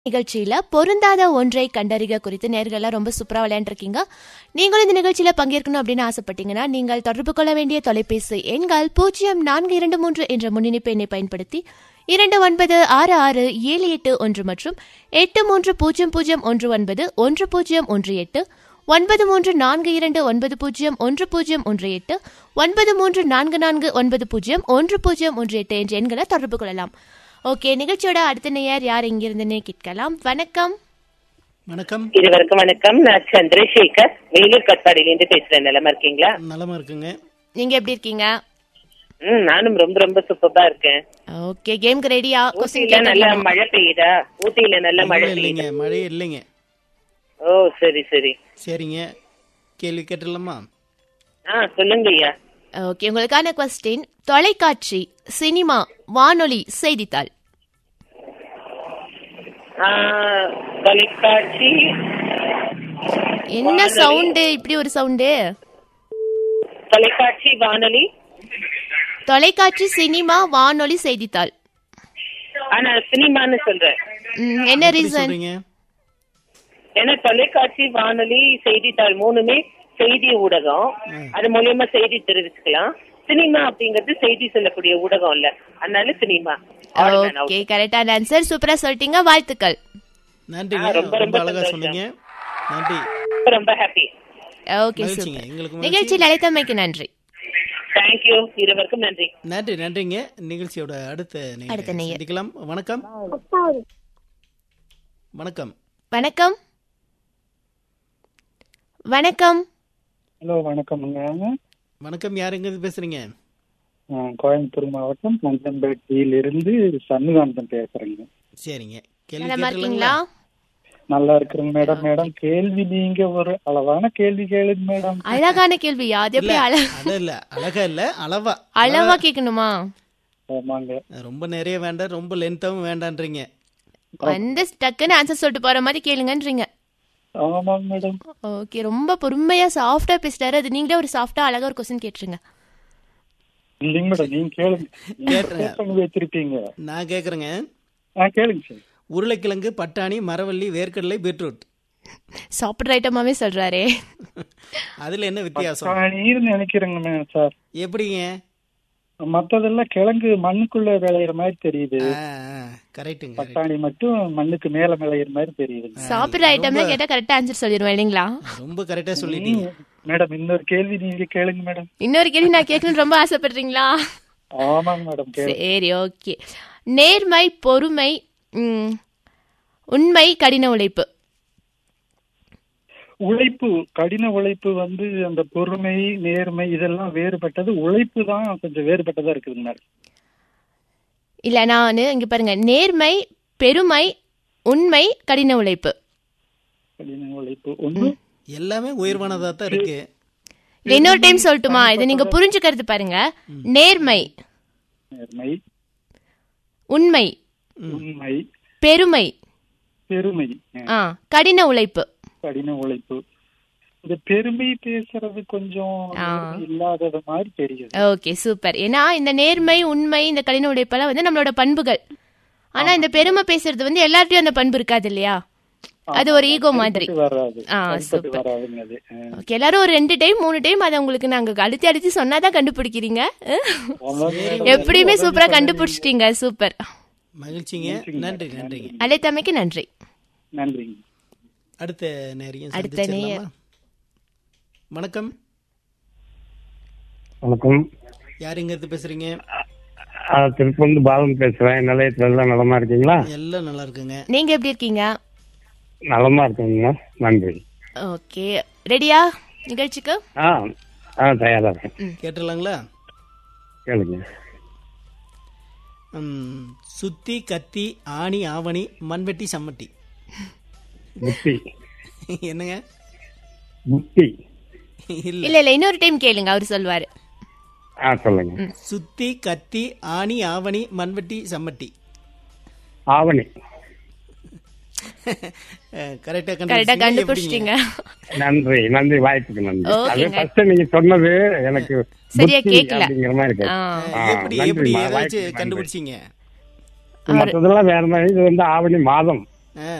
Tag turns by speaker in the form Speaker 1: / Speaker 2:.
Speaker 1: நிகழ்ச்சியில பொருந்தாத ஒன்றை கண்டறிக குறித்து நேர்கள்லாம் ரொம்ப சூப்பரா விளையாண்டுருக்கீங்க நீங்களும் இந்த நிகழ்ச்சியில பங்கேற்கணும் அப்படின்னு ஆசைப்பட்டீங்கன்னா நீங்கள் தொடர்பு கொள்ள வேண்டிய தொலைபேசி எண்கள் பூஜ்ஜியம் நான்கு இரண்டு மூன்று என்ற முன்னிணைப்பு எண்ணை பயன்படுத்தி இரண்டு ஒன்பது ஆறு ஆறு ஏழு எட்டு ஒன்று மற்றும் எட்டு மூன்று பூஜ்ஜியம் பூஜ்ஜியம் ஒன்று ஒன்பது ஒன்று பூஜ்ஜியம் ஒன்று எட்டு ஒன்பது மூன்று நான்கு இரண்டு ஒன்பது பூஜ்ஜியம் ஒன்று பூஜ்ஜியம் ஒன்று எட்டு ஒன்பது மூன்று நான்கு நான்கு ஒன்பது பூஜ்ஜியம் ஒன்று பூஜ்ஜியம் ஒன்று எட்டு என்ற எண்களை தொடர்பு கொள்ளலாம் ஓகே நிகழ்ச்சியோட அடுத்த நேயர் யார் எங்கிருந்துன்னு கேட்கலாம் வணக்கம்
Speaker 2: வணக்கம்
Speaker 3: இருவருக்கும் வணக்கம் நான் சந்திரசேகர் வேலூர் கட்பாடியிலேருந்து பேசுறேன் நிலமா இருக்கீங்களா
Speaker 2: நலமா இருக்குங்க
Speaker 1: நீங்க எப்படி இருக்கீங்க
Speaker 3: ம் நானும் ரொம்ப ரொம்ப சூப்பரா இருக்கேன்
Speaker 1: ஓகே கேம்க்கு ரெடியா
Speaker 3: ஊட்டியில நல்ல மழை பெய்யுதா ஊட்டியில நல்ல மழை
Speaker 2: மழை இல்லைங்க
Speaker 3: பெய்யுது
Speaker 2: மழையே இல்லைங்க
Speaker 3: ஓ சரி சரி
Speaker 2: சரிங்க கேள்வி கேட்டுடலாமா
Speaker 3: ஆ சொல்லுங்க ஐயா
Speaker 1: ஓகே உங்களுக்கான கொஸ்டின் தொலைக்காட்சி சினிமா வானொலி செய்தித்தாள்
Speaker 3: ஆ, தொலைக்காட்சி
Speaker 1: என்ன சவுண்டு இப்படி ஒரு சவுண்டு
Speaker 3: தொலைக்காட்சி வானொலி
Speaker 1: தொலைக்காட்சி சினிமா வானொலி செய்தித்தாள்
Speaker 3: ஆனா சினிமான்னு சொல்றேன்
Speaker 1: ம், என்ன
Speaker 2: எப்படி
Speaker 1: ரீசன்
Speaker 2: சொல்றீங்க
Speaker 3: ஏன்னா தொலைக்காட்சி வானொலி செய்தித்தாள் மூணுமே செய்தி ஊடகம் அது மூலியமா செய்தி தெரிவிச்சுக்கலாம் சினிமா அப்படிங்கிறது செய்தி சொல்லக்கூடிய ஊடகம் இல்ல அதனால cinema Odd man out.
Speaker 1: Okay கரெக்டான ஆன்சர் சூப்பரா சொல்லிட்டீங்க வாழ்த்துக்கள்
Speaker 2: நன்றிங்க
Speaker 3: ஆ, ரொம்ப,
Speaker 2: ரொம்ப
Speaker 3: ரொம்ப
Speaker 2: அழகா
Speaker 3: சந்தோஷம்.
Speaker 2: சொன்னீங்க நன்றி
Speaker 3: ரொம்ப ஹாப்பி
Speaker 1: ஓகே
Speaker 2: மகிழ்ச்சிங்க
Speaker 1: சூப்பர்
Speaker 2: எங்களுக்கு மகிழ்ச்சி.
Speaker 1: நிகழ்ச்சியில் அழைத்தமைக்கு நன்றி
Speaker 3: தேங்க்யூ இருவருக்கும் நன்றி
Speaker 2: நன்றி நன்றிங்க நிகழ்ச்சியோட அடுத்த நேயரை
Speaker 1: அடுத்த நேயர்.
Speaker 2: சந்திக்கலாம் வணக்கம் வணக்கம்
Speaker 1: வணக்கம் வணக்கம்
Speaker 4: ஹலோ வணக்கம்ங்க
Speaker 2: வணக்கம் யாருங்க பேசுறீங்க
Speaker 4: நான் கோயம்புத்தூர் மாவட்டம் நஞ்சம்பேட்டையிலிருந்து சண்முகானந்தம் பேசுறேங்க
Speaker 2: சரிங்க கேள்வி
Speaker 1: நலமா
Speaker 2: கேட்டுடலாங்களா
Speaker 1: இருக்கீங்களா
Speaker 4: நல்லா இருக்கிறேங்க மேடம் மேடம் கேள்வி நீங்க ஒரு அளவான கேள்வி கேளுங்க மேடம்
Speaker 1: அழகான கேள்வியா அது
Speaker 2: இல்ல
Speaker 1: எப்படி அழ
Speaker 2: அட இல்ல அழகா இல்ல அளவா
Speaker 1: அளவா கேட்கணுமா
Speaker 4: ஆமாங்க
Speaker 2: ரொம்ப நிறைய வேண்டாம் ரொம்ப லென்த்தாவும் வேண்டான்றீங்க
Speaker 1: வந்து டக்குன்னு ஆன்சர் சொல்லிட்டு போற மாதிரி கேளுங்கன்றீங்க
Speaker 4: ஆமாங்க மேடம்
Speaker 1: ஓகே ரொம்ப பொறுமையா சாஃப்டா பேசுறாரு அது நீங்களே ஒரு சாஃப்டா அழகா ஒரு கொஸ்டின் கேட்டுருங்க
Speaker 4: இல்லைங்க மேடம் நீங்க கேளுங்க நீங்க
Speaker 2: கேட்டுறேன்.
Speaker 4: பேசுறவங்க வச்சிருப்பீங்க
Speaker 2: நான் கேக்குறேங்க
Speaker 4: ஆ கேளுங்க சார்
Speaker 2: உருளைக்கிழங்கு பட்டாணி மரவள்ளி வேர்க்கடலை பீட்ரூட்
Speaker 1: சாப்பிட்ற ஐட்டமாவே சொல்றாரே
Speaker 2: அதுல என்ன வித்தியாசம்
Speaker 4: நீர்னு நினைக்கிறேங்க மே- சார்
Speaker 2: எப்படிங்க
Speaker 4: மத்ததெல்லாம் கிழங்கு மண்ணுக்குள்ள விளையிற மாதிரி தெரியுது
Speaker 2: கரெக்டுங்க
Speaker 4: பட்டாணி மட்டும் மண்ணுக்கு மேல விளையிற மாதிரி தெரியுதுங்க
Speaker 1: சாப்பிட்ற ஐட்டம்ல கேட்டா கரெக்டா ஆன்சர் சொல்லிடுவேன் இல்லைங்களா
Speaker 2: ரொம்ப கரெக்டா சொல்லிட்டீங்க
Speaker 4: மேடம் இன்னொரு கேள்வி நீங்க கேளுங்க மேடம்
Speaker 1: இன்னொரு கேள்வி நான் கேட்கணும்னு ரொம்ப ஆசைப்படுறீங்களா
Speaker 4: ஆமாங்க மேடம் கேளுங்க
Speaker 1: சரி ஓகே நேர்மை பொறுமை ம், உண்மை கடின உழைப்பு
Speaker 4: உழைப்பு கடின உழைப்பு வந்து அந்த பொறுமை நேர்மை இதெல்லாம் வேறுபட்டது உழைப்பு தான் கொஞ்சம் வேறுபட்டதா இருக்குதுங்க மேடம்
Speaker 1: இல்ல நான் இங்க பாருங்க நேர்மை பெருமை உண்மை கடின உழைப்பு
Speaker 4: கடின உழைப்பு ஒண்ணு
Speaker 2: எல்லாமே உயர்வானதா தான் இருக்கு
Speaker 1: இல்ல இன்னொரு டைம் சொல்லட்டுமா இதை நீங்க புரிஞ்சுக்கிறது பாருங்க நேர்மை
Speaker 4: நேர்மை
Speaker 1: உண்மை
Speaker 4: உண்மை
Speaker 1: பெருமை
Speaker 4: பெருமை
Speaker 1: ஆ கடின உழைப்பு
Speaker 4: கடின உழைப்பு இந்த பெருமை பேசுறது கொஞ்சம்
Speaker 1: ஆ.
Speaker 4: இல்லாதது மாதிரி தெரியுது
Speaker 1: ஓகே சூப்பர் ஏன்னா இந்த நேர்மை உண்மை இந்த கடின உழைப்பெல்லாம் வந்து நம்மளோட பண்புகள் ஆனா இந்த பெருமை பேசுறது வந்து எல்லார்ட்டையும் அந்த பண்பு இருக்காது இல்லையா அது ஒரு ஈகோ மாதிரி
Speaker 4: சரிப்பட்டு வராது
Speaker 1: ஆ,
Speaker 4: சரிப்பட்டு
Speaker 1: சூப்பர்.
Speaker 4: வராதுங்க அது ஆ.
Speaker 1: ஓகே எல்லாரும் ஒரு ரெண்டு டைம் மூணு டைம் அதை உங்களுக்கு நாங்க அழுத்தி அழுத்தி சொன்னாதான் கண்டுபிடிக்கிறீங்க
Speaker 4: அவ்வளவு மேடம்.
Speaker 1: எப்படியுமே சூப்பரா கண்டுபிடிச்சிட்டீங்க சூப்பர்
Speaker 2: மகிழ்ச்சிங்க நன்றி நன்றிங்க
Speaker 1: அழைத்தமைக்கு நன்றி
Speaker 4: நன்றிங்க
Speaker 2: அடுத்த நேரையும்
Speaker 1: அடுத்த
Speaker 2: சந்திச்சிடலாமா வணக்கம்
Speaker 5: வணக்கம்
Speaker 2: யாருங்க இருந்து பேசுறீங்க
Speaker 5: ஆ, திருப்பூர்ந்து பாலன் பேசுறேன் நிலையத்துல எல்லாம் நலமா இருக்கீங்களா
Speaker 2: எல்லாம் நல்லா இருக்குங்க
Speaker 1: நீங்க எப்படி இருக்கீங்க
Speaker 5: நலமா இருக்குங்க நன்றி
Speaker 1: ஓகே ரெடியா நிகழ்ச்சிக்கு
Speaker 5: ஆ ஆ தயாரா இருக்கேன்
Speaker 2: கேட்டுடலாங்களா
Speaker 5: கேளுங்க
Speaker 2: ம், சுத்தி கத்தி ஆணி ஆவணி மண்வெட்டி சம்மட்டி
Speaker 5: புத்தி
Speaker 2: என்னங்க
Speaker 5: புத்தி
Speaker 2: இல்ல
Speaker 1: இல்ல இல்ல இன்னொரு டைம் கேளுங்க அவர் சொல்வாரு
Speaker 5: ஆ சொல்லுங்க
Speaker 2: சுத்தி கத்தி ஆணி ஆவணி மண்வெட்டி சம்மட்டி
Speaker 5: ஆவணி
Speaker 2: கரெக்டா
Speaker 1: கரெக்டா கண்டுபிடிச்சிட்டீங்க
Speaker 5: நன்றி நன்றி வாய்ப்புக்கு நன்றி அது
Speaker 1: ஓகேங்க.
Speaker 5: ஃபர்ஸ்ட் நீங்க சொன்னது எனக்கு
Speaker 1: சரியா
Speaker 5: புத்தி
Speaker 1: கேக்கல.
Speaker 5: அப்படிங்கிற மாதிரி இருக்கு
Speaker 1: ஆ.
Speaker 5: ஆ,
Speaker 2: எப்படி
Speaker 5: நன்றி,
Speaker 2: எப்படி
Speaker 5: மா-
Speaker 2: ஏதாச்சும்
Speaker 5: வாய்ப்புக்கு
Speaker 2: கண்டுபிடிச்சீங்க
Speaker 5: மற்றதெல்லாம் வேற மாதிரி இது வந்து ஆவணி மாதம்
Speaker 2: ஆ